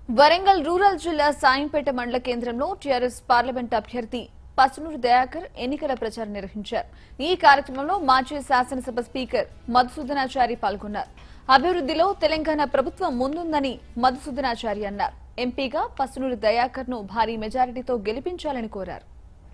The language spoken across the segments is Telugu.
వరంగల్ రూరల్ జిల్లా సాయంపేట మండల కేంద్రంలో టీఆర్ఎస్ పార్లమెంట్ అభ్యర్థి పసునూరు దయాకర్ ఎన్నికల ప్రచారం నిర్వహించారు ఈ కార్యక్రమంలో మాజీ శాసనసభ స్పీకర్ మధుసూదనాచారి పాల్గొన్నారు అభివృద్ధిలో తెలంగాణ ప్రభుత్వం ముందుందని మధుసూదనాచారి అన్నారు ఎంపీగా పసునూరు దయాకర్ ను భారీ మెజారిటీతో గెలిపించాలని కోరారు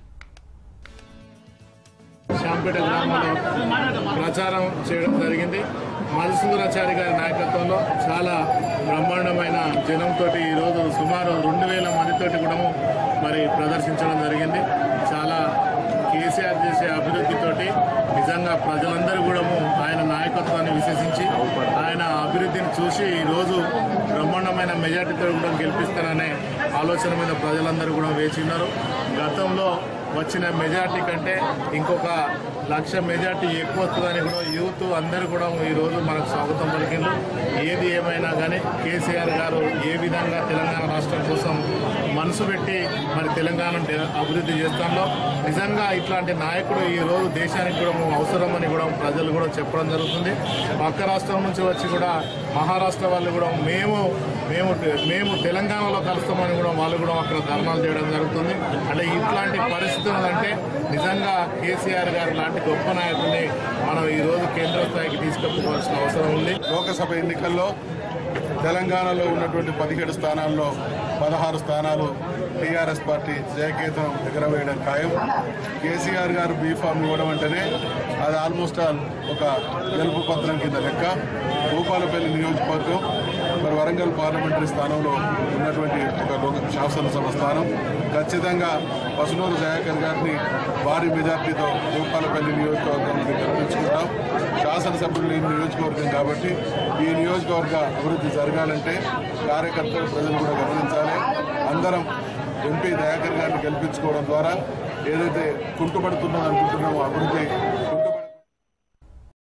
శాంపేట గ్రామంలో ప్రచారం చేయడం జరిగింది మధుసూదరాచారి గారి నాయకత్వంలో చాలా బ్రహ్మాండమైన జనంతో ఈరోజు సుమారు రెండు వేల మందితోటి కూడా మరి ప్రదర్శించడం జరిగింది చాలా కేసీఆర్ చేసే అభివృద్ధితోటి నిజంగా ప్రజలందరూ కూడా ఆయన నాయకత్వాన్ని విశ్వసించి ఆయన అభివృద్ధిని చూసి ఈరోజు బ్రహ్మాండమైన మెజార్టీతో కూడా గెలిపిస్తారనే ఆలోచన మీద ప్రజలందరూ కూడా వేచి ఉన్నారు గతంలో వచ్చిన మెజార్టీ కంటే ఇంకొక లక్ష మెజార్టీ ఎక్కువ వస్తుందని కూడా యూత్ అందరూ కూడా ఈరోజు మనకు స్వాగతం పలికిండ్రు ఏది ఏమైనా కానీ కేసీఆర్ గారు ఏ విధంగా తెలంగాణ రాష్ట్రం కోసం మనసు పెట్టి మరి తెలంగాణ అభివృద్ధి చేస్తాలో నిజంగా ఇట్లాంటి నాయకుడు ఈ రోజు దేశానికి కూడా అవసరమని కూడా ప్రజలు కూడా చెప్పడం జరుగుతుంది పక్క రాష్ట్రం నుంచి వచ్చి కూడా మహారాష్ట్ర వాళ్ళు కూడా మేము మేము మేము తెలంగాణలో కలుస్తామని కూడా వాళ్ళు కూడా అక్కడ ధర్నాలు చేయడం జరుగుతుంది అంటే ఇట్లాంటి పరిస్థితులు అంటే నిజంగా కేసీఆర్ గారు లాంటి గొప్ప నాయకుడిని మనం ఈ రోజు కేంద్ర స్థాయికి తీసుకెళ్తుకోవాల్సిన అవసరం ఉంది లోకసభ ఎన్నికల్లో తెలంగాణలో ఉన్నటువంటి పదిహేడు స్థానాల్లో పదహారు స్థానాలు టీఆర్ఎస్ పార్టీ జయకేతం ఎగరవేయడం ఖాయం కేసీఆర్ గారు బీఫామ్ ఇవ్వడం అంటేనే అది ఆల్మోస్ట్ ఆల్ ఒక గెలుపు పత్రం కింద లెక్క భూపాలపల్లి నియోజకవర్గం మరి వరంగల్ పార్లమెంటరీ స్థానంలో ఉన్నటువంటి ఒక లోక శాసనసభ స్థానం ఖచ్చితంగా పసునూరు దయాకర్ గారిని భారీ మెజార్టీతో భూపాలపల్లి నియోజకవర్గం నుండి గెలిపించుకుంటాం శాసనసభ్యులు లేని నియోజకవర్గం కాబట్టి ఈ నియోజకవర్గ అభివృద్ధి జరగాలంటే కార్యకర్తలు ప్రజలు కూడా గమనించాలి అందరం ఎంపీ దయాకర్ గారిని గెలిపించుకోవడం ద్వారా ఏదైతే కుంటుపడుతున్నదో అనుకుంటున్నామో అభివృద్ధి